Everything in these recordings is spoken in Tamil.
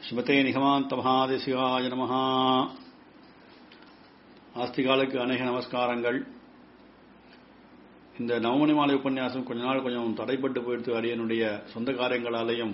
ஸ்ரீமதே நிகமாந்த மகாதேசிகாய நமஹ ஆஸ்திகாலுக்கு அநேக நமஸ்காரங்கள் இந்த நவமணி மாலை உபன்யாசம் கொஞ்ச நாள் கொஞ்சம் தடைப்பட்டு போயிடுத்து அடியனுடைய சொந்த காரியங்களாலேயும்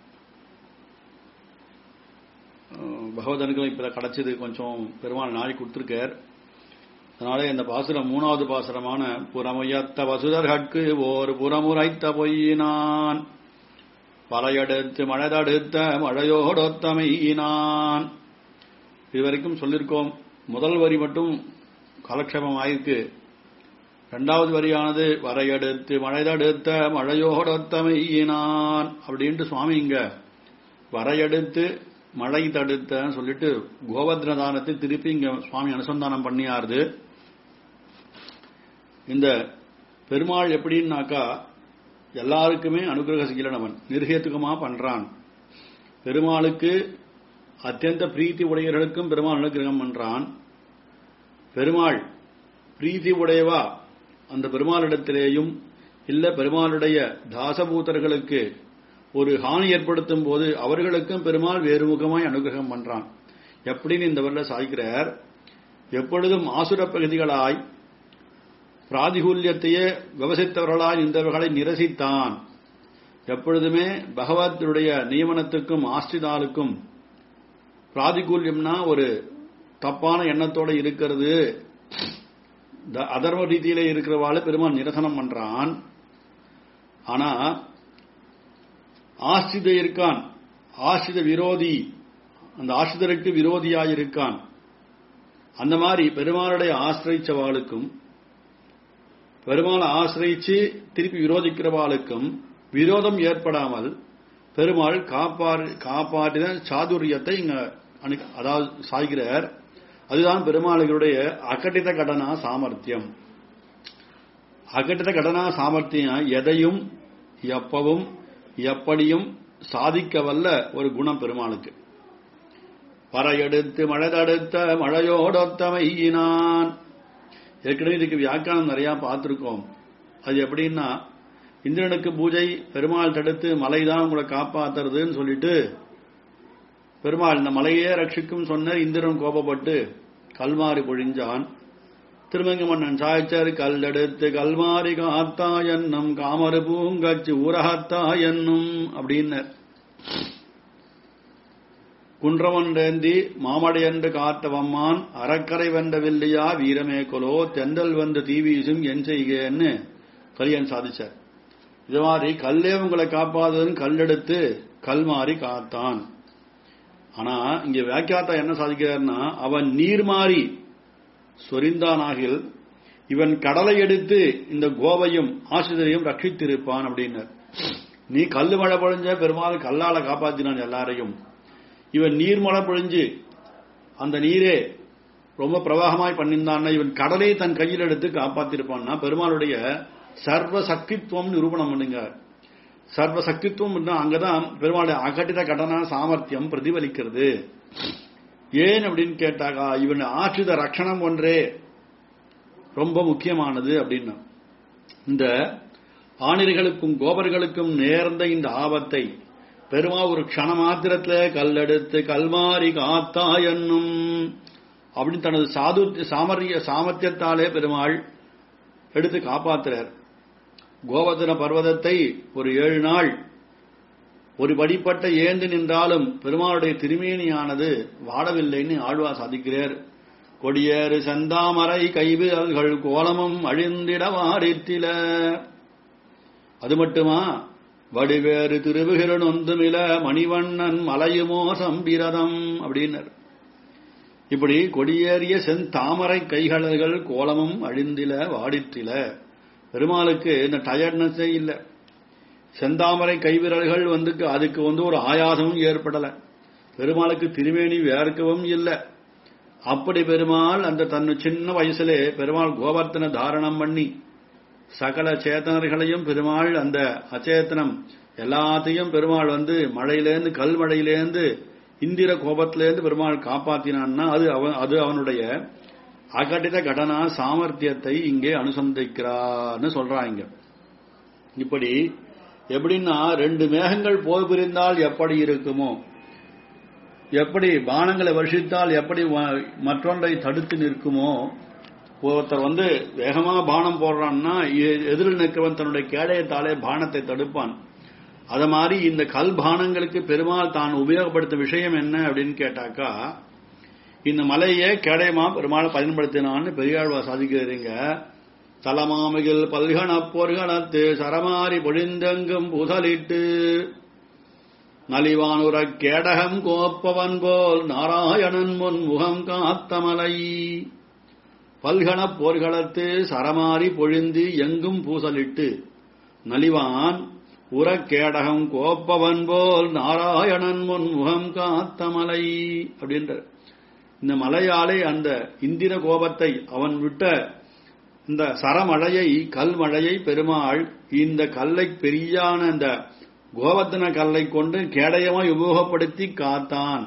பகவத் அனுகிரகம் இப்ப கிடைச்சது கொஞ்சம் பெருமாள் நாளை கொடுத்திருக்கார் அதனால இந்த பாசுரம் மூணாவது பாசுரமான புறமுயத்த வசுதர்கட்கு ஓர் புறமுரைத்த பொய்யினான் பறையெடுத்து மழைதடுத்த மழையோடொத்தமையினான் இதுவரைக்கும் சொல்லியிருக்கோம் முதல் வரி மட்டும் காலக்ஷேபம் ஆயிருக்கு இரண்டாவது வரியானது வரையெடுத்து மழைதடுத்த மழையோடொத்தமையினான் அப்படின்ட்டு சுவாமி இங்க வரையெடுத்து மழை தடுத்தன்னு சொல்லிட்டு கோவத்ரதானத்தை திருப்பி இங்க சுவாமி அனுசந்தானம் பண்ணியாருது இந்த பெருமாள் எப்படின்னாக்கா எல்லாருக்குமே அனுகிரக சீலனவன் நிர்ஹேத்துகமா பண்றான் பெருமாளுக்கு அத்தியந்த பிரீத்தி உடையவர்களுக்கும் பெருமாள் அனுகிரகம் பண்றான் பெருமாள் பிரீத்தி உடையவா அந்த பெருமாளிடத்திலேயும் இல்ல பெருமாளுடைய தாசபூதர்களுக்கு ஒரு ஹானி ஏற்படுத்தும் போது அவர்களுக்கும் பெருமாள் வேறு முகமாய் அனுகிரகம் பண்றான் எப்படின்னு இந்த வருட சாய்க்கிறார் எப்பொழுதும் ஆசுர பகுதிகளாய் பிராதிகூல்யத்தையே விவசித்தவர்களாய் இந்தவர்களை நிரசித்தான் எப்பொழுதுமே பகவத்துடைய நியமனத்துக்கும் ஆஸ்திதாலுக்கும் பிராதிகூல்யம்னா ஒரு தப்பான எண்ணத்தோட இருக்கிறது அதர்ம ரீதியில இருக்கிறவாள் பெருமாள் நிரசனம் பண்றான் ஆனா ஆசிரித இருக்கான் ஆசிரித விரோதி அந்த ஆசிரியருக்கு விரோதியாயிருக்கான் அந்த மாதிரி பெருமாளுடைய ஆசிரிச்சவாளுக்கும் பெருமாளை ஆசிரிச்சு திருப்பி விரோதிக்கிறவாளுக்கும் விரோதம் ஏற்படாமல் பெருமாள் காப்பாறு காப்பாற்றின சாதுரியத்தை இங்க அதாவது சாய்கிறார் அதுதான் பெருமாளுடைய அகட்டித கடனா சாமர்த்தியம் அகட்டித கடனா சாமர்த்தியம் எதையும் எப்பவும் எப்படியும் சாதிக்க வல்ல ஒரு குணம் பெருமாளுக்கு பறையெடுத்து மழை தடுத்த மழையோடொத்தமையினான் ஏற்கனவே இதுக்கு வியாக்கியானம் நிறைய பார்த்திருக்கோம் அது எப்படின்னா இந்திரனுக்கு பூஜை பெருமாள் தடுத்து மலை தான் உங்களை காப்பாத்துறதுன்னு சொல்லிட்டு பெருமாள் இந்த மலையே ரட்சிக்கும் சொன்ன இந்திரன் கோபப்பட்டு கல்மாரி பொழிஞ்சான் திருமங்க மன்னன் சாய்ச்சர் கல்லெடுத்து கல்மாரி காத்தா என்னும் காமரு பூங்கச்சு ஊரகத்தா என்னும் அப்படின்னு குன்றமன்றேந்தி மாமடையன்று காத்தவம்மான் அறக்கரை வென்ற வில்லியா வீரமே கொலோ தெண்டல் வந்து தீவீசும் என் செய்கன்னு கலியன் சாதிச்சார் இது மாதிரி கல்லே உங்களை காப்பாதுன்னு கல்லெடுத்து கல்மாரி காத்தான் ஆனா இங்க வியாக்கியாத்தா என்ன சாதிக்கிறார்னா அவன் நீர் மாறி சொரிந்தானாகில் இவன் கடலை எடுத்து இந்த கோவையும் ஆசிரியரையும் ரட்சித்திருப்பான் அப்படின்னார் நீ கல்லு மழை பொழிஞ்ச பெருமாள் கல்லால காப்பாத்தினான் எல்லாரையும் இவன் நீர் மழை பொழிஞ்சு அந்த நீரே ரொம்ப பிரவாகமாய் பண்ணியிருந்தான்னா இவன் கடலை தன் கையில் எடுத்து காப்பாத்திருப்பான்னா பெருமாளுடைய சர்வ சக்தித்துவம் நிரூபணம் பண்ணுங்க சர்வ சக்தித்துவம் அங்கதான் பெருமாளுடைய அகட்டித கடனா சாமர்த்தியம் பிரதிபலிக்கிறது ஏன் அப்படின்னு கேட்டாக்கா இவன் ஆற்றித ரட்சணம் ஒன்றே ரொம்ப முக்கியமானது அப்படின்னு இந்த ஆணிர்களுக்கும் கோபர்களுக்கும் நேர்ந்த இந்த ஆபத்தை பெருமா ஒரு க்ஷண மாத்திரத்துல கல்லெடுத்து கல்மாரி காத்தா என்னும் அப்படின்னு தனது சாது சாமரிய சாமர்த்தியத்தாலே பெருமாள் எடுத்து காப்பாத்துறார் கோவர்தன பர்வதத்தை ஒரு ஏழு நாள் ஒரு படிப்பட்ட ஏந்து நின்றாலும் பெருமாளுடைய திருமேனியானது வாடவில்லைன்னு ஆழ்வா சாதிக்கிறார் கொடியேறு செந்தாமரை கைவிரல்கள் கோலமும் அழிந்திட வாரித்தில அது மட்டுமா வடிவேறு திருவுகிரன் ஒந்துமில மணிவண்ணன் மலையுமோ சம்பிரதம் அப்படின்னர் இப்படி கொடியேறிய செந்தாமரை கைகளர்கள் கோலமும் அழிந்தில வாடித்தில பெருமாளுக்கு இந்த டயர்ட்னஸே இல்லை செந்தாமரை கைவிரல்கள் வந்து அதுக்கு வந்து ஒரு ஆயாசமும் ஏற்படல பெருமாளுக்கு திருமேனி வேர்க்கவும் இல்லை அப்படி பெருமாள் அந்த தன் சின்ன வயசுலே பெருமாள் கோவர்த்தன தாரணம் பண்ணி சகல சேத்தனர்களையும் பெருமாள் அந்த அச்சேத்தனம் எல்லாத்தையும் பெருமாள் வந்து மழையிலேருந்து கல்மழையிலேருந்து இந்திர கோபத்திலேருந்து பெருமாள் காப்பாத்தினான்னா அது அவன் அது அவனுடைய அகட்டித கடனா சாமர்த்தியத்தை இங்கே அனுசந்திக்கிறான்னு சொல்றாங்க இப்படி எப்படின்னா ரெண்டு மேகங்கள் போர் புரிந்தால் எப்படி இருக்குமோ எப்படி பானங்களை வருஷித்தால் எப்படி வ- மற்றொன்றை தடுத்து நிற்குமோ ஒருத்தர் வந்து வேகமா பானம் போடுறான்னா எ- எதிரில் நிற்கிறவன் தன்னுடைய கேடயத்தாலே பானத்தை தடுப்பான் அத மாதிரி இந்த கல் பானங்களுக்கு பெருமாள் தான் உபயோகப்படுத்த விஷயம் என்ன அப்படின்னு கேட்டாக்கா இந்த மலையே கேடயமா பெருமாள் பயன்படுத்தினான்னு பெரியாழ்வா சாதிக்கிறீங்க தலமாமிகள் பல்கண பொற்கணத்து சரமாரி பொழிந்தெங்கும் புதலிட்டு நலிவானுர கேடகம் கோப்பவன் போல் நாராயணன் முன் முகம் காத்தமலை பல்கணப் போர்களத்து சரமாரி பொழிந்து எங்கும் பூசலிட்டு நலிவான் உரக்கேடகம் கோப்பவன் போல் நாராயணன் முன் முகம் காத்தமலை அப்படின்ற இந்த மலையாலே அந்த இந்திர கோபத்தை அவன் விட்ட இந்த சரமழையை கல்மழையை பெருமாள் இந்த கல்லை பெரியான இந்த கோவர்த்தன கல்லை கொண்டு கேடயமாய் உபயோகப்படுத்தி காத்தான்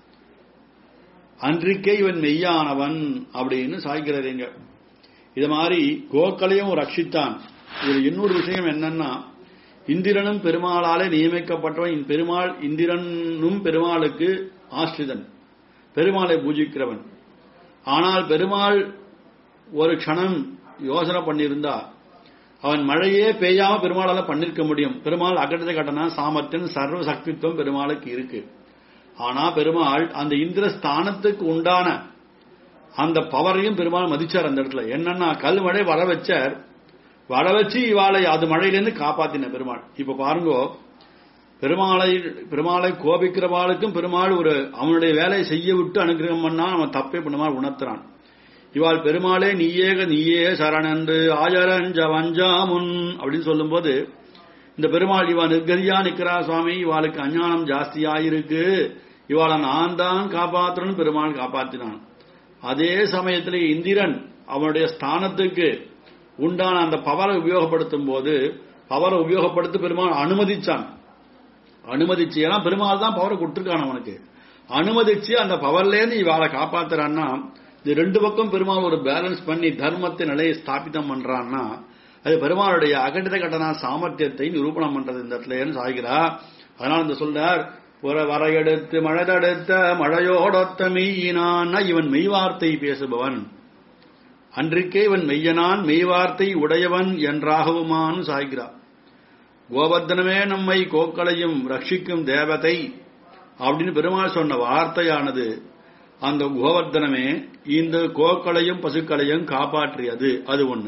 அன்றிக்கே இவன் மெய்யானவன் அப்படின்னு சாய்க்கிறதுங்க இது மாதிரி கோக்களையும் ரட்சித்தான் இது இன்னொரு விஷயம் என்னன்னா இந்திரனும் பெருமாளாலே நியமிக்கப்பட்டவன் இந்த பெருமாள் இந்திரனும் பெருமாளுக்கு ஆஸ்ரிதன் பெருமாளை பூஜிக்கிறவன் ஆனால் பெருமாள் ஒரு க்ஷணம் யோசனை பண்ணியிருந்தா அவன் மழையே பெய்யாம பெருமாளால பண்ணிருக்க முடியும் பெருமாள் அகட்டத்தை கட்டனா சாமர்த்தியம் சர்வ சக்தித்துவம் பெருமாளுக்கு இருக்கு ஆனா பெருமாள் அந்த இந்திர ஸ்தானத்துக்கு உண்டான அந்த பவரையும் பெருமாள் மதிச்சார் அந்த இடத்துல என்னன்னா கல் மழை வர வச்சார் வர வச்சு இவாளை அது மழையிலேருந்து காப்பாத்தின பெருமாள் இப்ப பாருங்கோ பெருமாளை பெருமாளை கோபிக்கிறவாளுக்கும் பெருமாள் ஒரு அவனுடைய வேலையை செய்ய விட்டு அனுகிரகம் பண்ணா அவன் தப்பே பெருமாள் உணர்த்துறான் இவாள் பெருமாளே நீயேக நீயே சரணன்று ஆயரஞ்ச வஞ்சாமுன் அப்படின்னு சொல்லும்போது இந்த பெருமாள் இவா நிர்கதியா நிக்கிறா சுவாமி இவாளுக்கு அஞ்ஞானம் ஜாஸ்தியாயிருக்கு இவாளை நான் தான் காப்பாற்றணும் பெருமாள் காப்பாத்தினான் அதே சமயத்தில் இந்திரன் அவனுடைய ஸ்தானத்துக்கு உண்டான அந்த பவரை உபயோகப்படுத்தும் போது பவரை உபயோகப்படுத்தி பெருமாள் அனுமதிச்சான் அனுமதிச்சு ஏன்னா பெருமாள் தான் பவரை கொடுத்துருக்கான் அவனுக்கு அனுமதிச்சு அந்த பவர்லேருந்து இவாளை காப்பாத்துறான்னா இது ரெண்டு பக்கம் பெருமாள் ஒரு பேலன்ஸ் பண்ணி தர்மத்தை நிலையை ஸ்தாபிதம் பண்றான்னா அது பெருமாளுடைய அகட்டித கட்டண சாமர்த்தியத்தை நிரூபணம் பண்றது இந்த இடத்துலன்னு சாய்கிறா அதனால இந்த சொல்றார் புற வரையெடுத்து மழைதடுத்த மழையோடொத்த மெய்யினான்னா இவன் மெய்வார்த்தை பேசுபவன் அன்றைக்கே இவன் மெய்யனான் மெய்வார்த்தை உடையவன் என்றாகவுமான்னு சாய்கிறார் கோவர்தனமே நம்மை கோக்களையும் ரட்சிக்கும் தேவதை அப்படின்னு பெருமாள் சொன்ன வார்த்தையானது அந்த கோவர்தனமே இந்த கோக்களையும் பசுக்களையும் காப்பாற்றியது அது ஒண்ணு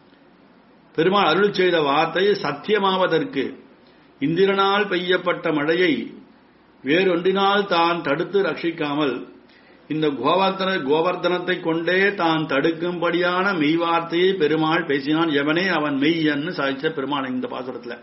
பெருமாள் அருள் செய்த வார்த்தை சத்தியமாவதற்கு இந்திரனால் பெய்யப்பட்ட மழையை வேறொன்றினால் தான் தடுத்து ரட்சிக்காமல் இந்த கோவர்தன கோவர்தனத்தை கொண்டே தான் தடுக்கும்படியான மெய்வார்த்தையை பெருமாள் பேசினான் எவனே அவன் மெய்யன்னு சாதிச்ச பெருமாள் இந்த பாசுரத்துல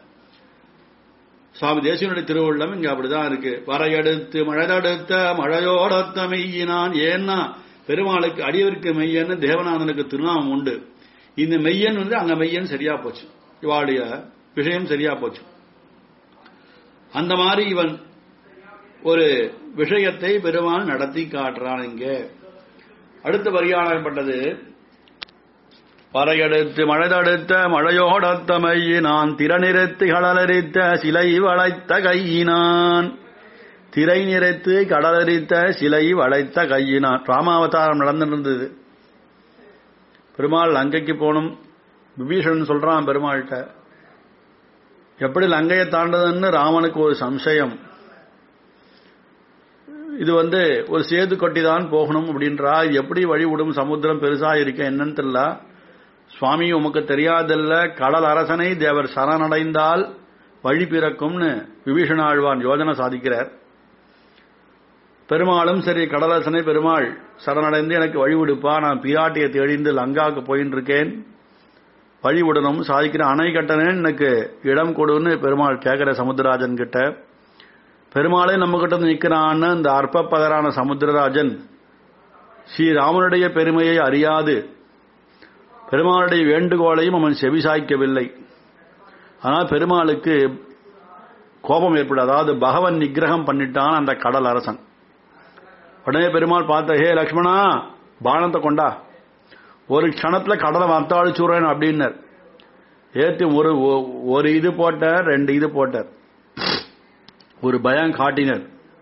சுவாமி தேசியனுடைய திருவுள்ளம் இங்க அப்படிதான் இருக்கு வரையெடுத்து மழைதடுத்த மழையோடொத்த மெய்யினான் ஏன்னா பெருமாளுக்கு அடியவருக்கு மெய்யன்னு தேவநாதனுக்கு திருநாமம் உண்டு இந்த மெய்யன் வந்து அங்க மெய்யன் சரியா போச்சு இவாளுடைய விஷயம் சரியா போச்சு அந்த மாதிரி இவன் ஒரு விஷயத்தை பெருமாள் நடத்தி காட்டுறான் இங்க அடுத்த வரியாளப்பட்டது பறையெடுத்து மழைதடுத்த மழையோடத்த மையினான் திறநிறுத்து கடலரித்த சிலை வளைத்த கையினான் திரை நிறைத்து கடலரித்த சிலை வளைத்த கையினான் ராமாவதாரம் நடந்திருந்தது பெருமாள் லங்கைக்கு போகணும் விபீஷணன் சொல்றான் பெருமாள்கிட்ட எப்படி லங்கையை தாண்டதுன்னு ராமனுக்கு ஒரு சம்சயம் இது வந்து ஒரு சேது கொட்டி தான் போகணும் அப்படின்றா இது எப்படி வழி விடும் சமுத்திரம் பெருசா இருக்க என்னன்னு தெரியல சுவாமி உமக்கு தெரியாதல்ல கடல் அரசனை தேவர் சரணடைந்தால் வழி பிறக்கும்னு விபீஷண ஆழ்வான் யோஜனை சாதிக்கிறார் பெருமாளும் சரி கடலரசனை பெருமாள் சரணடைந்து எனக்கு வழி விடுப்பா நான் பிராட்டியை தேடிந்து லங்காவுக்கு போயின்னு இருக்கேன் வழி விடணும் சாதிக்கிற அணை கட்டணேன் எனக்கு இடம் கொடுன்னு பெருமாள் கேட்கிற சமுத்திரராஜன் கிட்ட பெருமாளே நம்ம கிட்ட வந்து நிற்கிறான்னு இந்த அற்பப்பதரான சமுத்திரராஜன் ஸ்ரீராமனுடைய பெருமையை அறியாது பெருமாளுடைய வேண்டுகோளையும் அவன் செவிசாய்க்கவில்லை ஆனால் பெருமாளுக்கு கோபம் ஏற்படும் அதாவது பகவன் நிகிரகம் பண்ணிட்டான் அந்த கடல் அரசன் உடனே பெருமாள் பார்த்த ஹே லக்ஷ்மணா பானத்தை கொண்டா ஒரு க்ஷணத்துல கடலை வந்தாளிச்சுறேன் அப்படின்னர் ஏத்தி ஒரு ஒரு இது போட்டார் ரெண்டு இது போட்டார் ஒரு பயம் காட்டினர்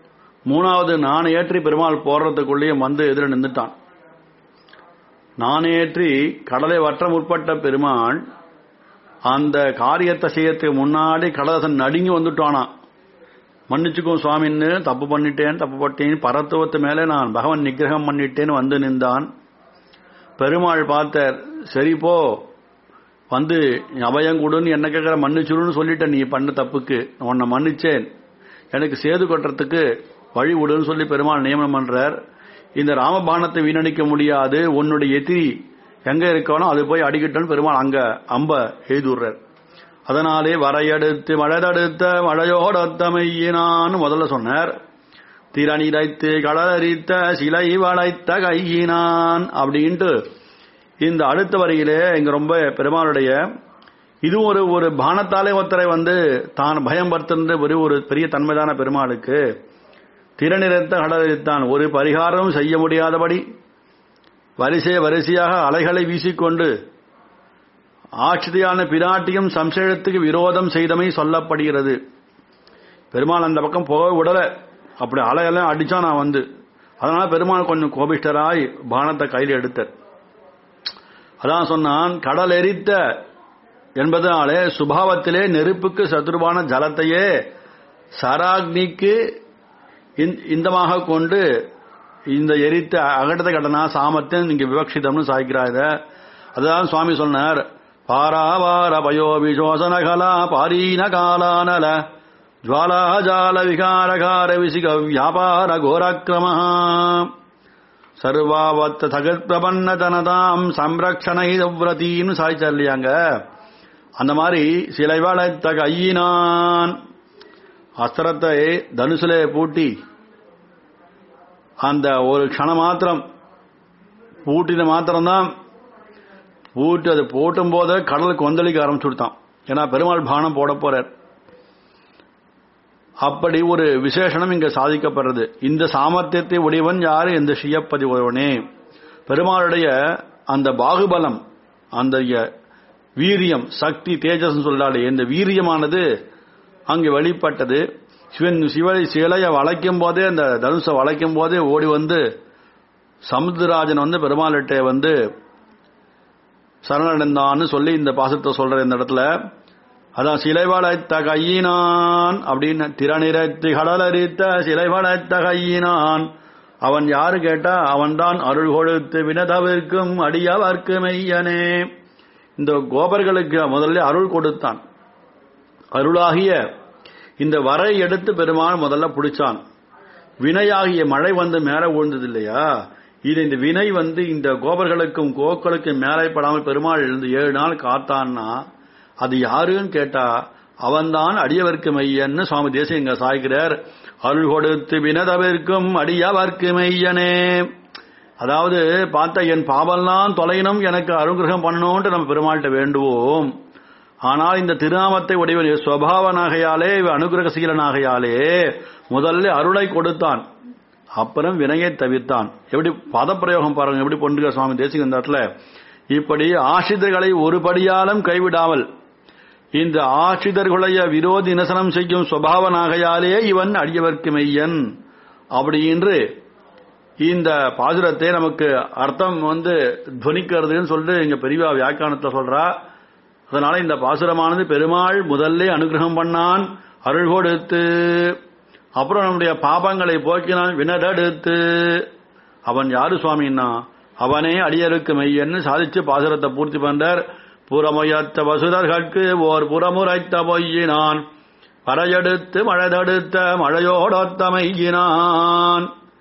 மூணாவது நான் ஏற்றி பெருமாள் போடுறதுக்குள்ளேயும் வந்து எதிர நின்றுட்டான் நான் ஏற்றி கடலை வற்ற முற்பட்ட பெருமாள் அந்த காரியத்தை செய்யறதுக்கு முன்னாடி கடலசன் நடுங்கி வந்துட்டானா மன்னிச்சுக்கும் சுவாமின்னு தப்பு பண்ணிட்டேன் தப்பு பண்ணிட்டேன் பரத்துவத்து மேலே நான் பகவன் நிகிரகம் பண்ணிட்டேன்னு வந்து நின்றான் பெருமாள் பார்த்தார் சரி போ வந்து அபயம் கொடுன்னு என்ன கேட்கிற மன்னிச்சுடுன்னு சொல்லிட்டேன் நீ பண்ண தப்புக்கு உன்னை மன்னிச்சேன் எனக்கு சேது கொட்டுறதுக்கு வழி விடுன்னு சொல்லி பெருமாள் நியமனம் பண்றார் இந்த ராமபானத்தை வீணடிக்க முடியாது உன்னுடைய எதிரி எங்க இருக்கானோ அது போய் அடிக்கட்டும்னு பெருமாள் அங்க அம்ப எழுதுடுறார் அதனாலே வரையெடுத்து மழைதடுத்த மழையோடத்தமையினான்னு முதல்ல சொன்னார் திறனிரைத்து கடலரித்த சிலை வளைத்த கையினான் அப்படின்ட்டு இந்த அடுத்த வரியிலே இங்க ரொம்ப பெருமாளுடைய இது ஒரு ஒரு பானத்தாலே ஒருத்தரை வந்து தான் பயம் படுத்துன்ற ஒரு ஒரு பெரிய தன்மைதான பெருமாளுக்கு திறனிறத்த கடலரித்தான் ஒரு பரிகாரம் செய்ய முடியாதபடி வரிசை வரிசையாக அலைகளை வீசிக்கொண்டு ஆட்சிதையான பிராட்டியும் சம்சயத்துக்கு விரோதம் செய்தமை சொல்லப்படுகிறது பெருமாள் அந்த பக்கம் போக விடல அப்படி அலையெல்லாம் அடிச்சா நான் வந்து அதனால பெருமாள் கொஞ்சம் கோபிஷ்டராய் பானத்தை கையில் எடுத்தார் அதான் சொன்னான் கடல் எரித்த என்பதனாலே சுபாவத்திலே நெருப்புக்கு சதுர்பான ஜலத்தையே சராக்னிக்கு இந்தமாக கொண்டு இந்த எரித்த அகட்டத்தை கடனா சாமர்த்தியம் இங்க விவக்ஷிதம்னு சாய்க்கிறாங்க அதான் சுவாமி சொன்னார் பாராவார பயோ விசோசனகலா பாரீன காலானல ஜுவாலாஜால விகாரகார விசிக வியாபார கோரக்ரம சர்வாவத்த தகத் பிரபன்ன தனதாம் சம்ரக்ஷணை விரத்தின்னு சாய்ச்சார் இல்லையாங்க அந்த மாதிரி சிலை வளைத்த கையினான் அஸ்திரத்தை தனுசுலே பூட்டி அந்த ஒரு க்ஷணம் மாத்திரம் பூட்டின மாத்திரம்தான் பூட்டி அதை போட்டும் போது கடலுக்கு கொந்தளிக்க ஆரம்பிச்சு கொடுத்தான் ஏன்னா பெருமாள் பானம் போட போறார் அப்படி ஒரு விசேஷனம் இங்க சாதிக்கப்படுறது இந்த சாமர்த்தியத்தை உடையவன் யாரு இந்த ஷியப்பதி உடையவனே பெருமாளுடைய அந்த பாகுபலம் அந்த வீரியம் சக்தி தேஜஸ் சொல்லாலே இந்த வீரியமானது அங்கு வெளிப்பட்டது சிவன் சிவனை சிலையை வளைக்கும் போதே அந்த தனுஷை வளைக்கும் போதே ஓடி வந்து சமுத்திரராஜன் வந்து பெருமாள்கிட்ட வந்து சரணடைந்தான்னு சொல்லி இந்த பாசத்தை சொல்ற இந்த இடத்துல அதான் சிலை வளைத்த கையினான் அப்படின்னு திறனிறைத்து கடலரித்த சிலை வளைத்த கையினான் அவன் யாரு கேட்டா அவன்தான் அருள் கொடுத்து வினதவிற்கும் அடியவர்க்கு மெய்யனே இந்த கோபர்களுக்கு முதல்ல அருள் கொடுத்தான் அருளாகிய இந்த வரை எடுத்து பெருமாள் முதல்ல பிடிச்சான் வினையாகிய மழை வந்து மேல விழுந்தது இல்லையா இது இந்த வினை வந்து இந்த கோபர்களுக்கும் கோக்களுக்கும் மேலே படாமல் பெருமாள் எழுந்து ஏழு நாள் காத்தான்னா அது யாருன்னு கேட்டா அவன்தான் அடியவர்க்கு மையன்னு சுவாமி தேசியம் இங்க சாய்க்கிறார் அருள் கொடுத்து வினதவிற்கும் அடியவர்க்கு மையனே அதாவது பார்த்த என் பாவெல்லாம் தொலைனும் எனக்கு அனுகிரகம் பண்ணணும்ட்டு நம்ம பெருமாள்கிட்ட வேண்டுவோம் ஆனால் இந்த திருநாமத்தை உடையவன் சுவாவனாகையாலே அனுகிரகசீலனாகையாலே முதல்ல அருளை கொடுத்தான் அப்புறம் வினையை தவிர்த்தான் எப்படி பதப்பிரயோகம் பாருங்க எப்படி பொண்டுக சுவாமி தேசிக இந்த இடத்துல இப்படி ஆசிரியர்களை ஒரு படியாலும் கைவிடாமல் இந்த ஆசிரியர்களுடைய விரோதி நிசனம் செய்யும் சுவாவனாகையாலே இவன் அடியவர்க்கு மெய்யன் அப்படி என்று இந்த பாசுரத்தை நமக்கு அர்த்தம் வந்து துவனிக்கிறதுன்னு சொல்லிட்டு இங்க பெரியவா வியாக்கியானத்தை சொல்றா அதனால இந்த பாசுரமானது பெருமாள் முதல்ல அனுகிரகம் பண்ணான் அருள் கொடுத்து அப்புறம் நம்முடைய பாபங்களை போக்கினான் வினதெடுத்து அவன் யாரு சுவாமின்னா அவனே அடியருக்கு மெய்யன்னு சாதிச்சு பாசுரத்தை பூர்த்தி பண்றார் புறமுயத்த வசுதர்களுக்கு ஓர் புறமுறைத்த பொய்யினான் பறையெடுத்து மழைதடுத்த மழையோடொத்தமையினான்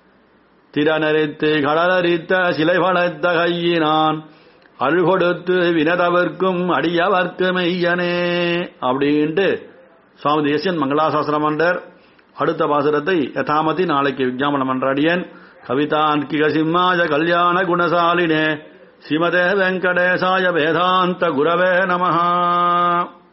திறனரித்து கடலரித்த சிலை வளைத்த கையினான் அருள் கொடுத்து வினதவர்க்கும் அடியவர்க்கு மெய்யனே அப்படின்ட்டு சுவாமி தேசியன் மங்களாசாசனம் பண்றார் அடுத்த பாசுரத்தை யதாமதி நாளைக்கு விஜாபனம் பண்றாடியன் கவிதான்கிக சிம்மாய கல்யாண குணசாலினே ஸ்ரீமதே வெங்கடேசாய வேதாந்த குரவே நமஹா